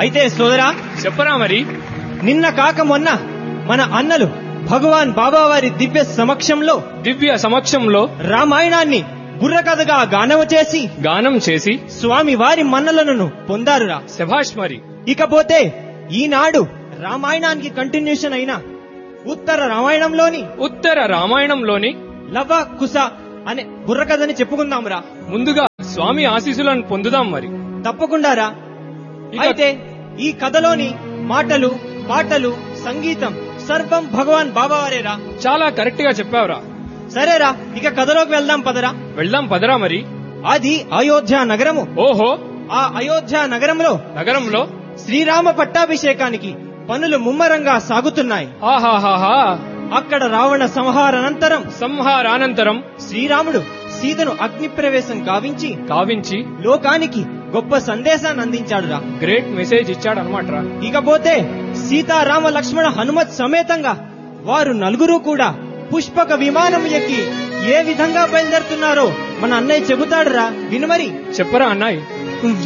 అయితే సోదరా చెప్పరా మరి నిన్న కాక మొన్న మన అన్నలు భగవాన్ బాబావారి దివ్య సమక్షంలో దివ్య సమక్షంలో రామాయణాన్ని బుర్రకథగా గానవ చేసి గానం చేసి స్వామి వారి మన్నలను పొందారురా శభాష్ మరి ఇకపోతే ఈనాడు రామాయణానికి కంటిన్యూషన్ అయిన ఉత్తర రామాయణంలోని ఉత్తర రామాయణంలోని లవ కుశ అనే బుర్రకథని చెప్పుకుందాంరా ముందుగా స్వామి ఆశీస్సులను పొందుదాం మరి తప్పకుండా రా ఇక- అయితే ఈ కథలోని మాటలు పాటలు సంగీతం సర్వం భగవాన్ బాబావారేరా చాలా కరెక్ట్ గా చెప్పావురా సరేరా ఇక కథలోకి వెళ్దాం పదరా వెళ్దాం పదరా మరి అది అయోధ్య నగరము ఓహో ఆ అయోధ్య నగరంలో నగరంలో శ్రీరామ పట్టాభిషేకానికి పనులు ముమ్మరంగా సాగుతున్నాయి ఆహాహాహా అక్కడ రావణ సంహారానంతరం సంహారానంతరం శ్రీరాముడు సీతను అగ్ని ప్రవేశం గావించి కావించి లోకానికి గొప్ప సందేశాన్ని అందించాడురా గ్రేట్ మెసేజ్ ఇచ్చాడనమాట రా ఇకపోతే సీతారామ లక్ష్మణ హనుమత్ సమేతంగా వారు నలుగురు కూడా పుష్పక విమానం ఎక్కి ఏ విధంగా బయలుదేరుతున్నారో మన అన్నయ్య చెబుతాడురా విను మరి చెప్పరా అన్నాయ్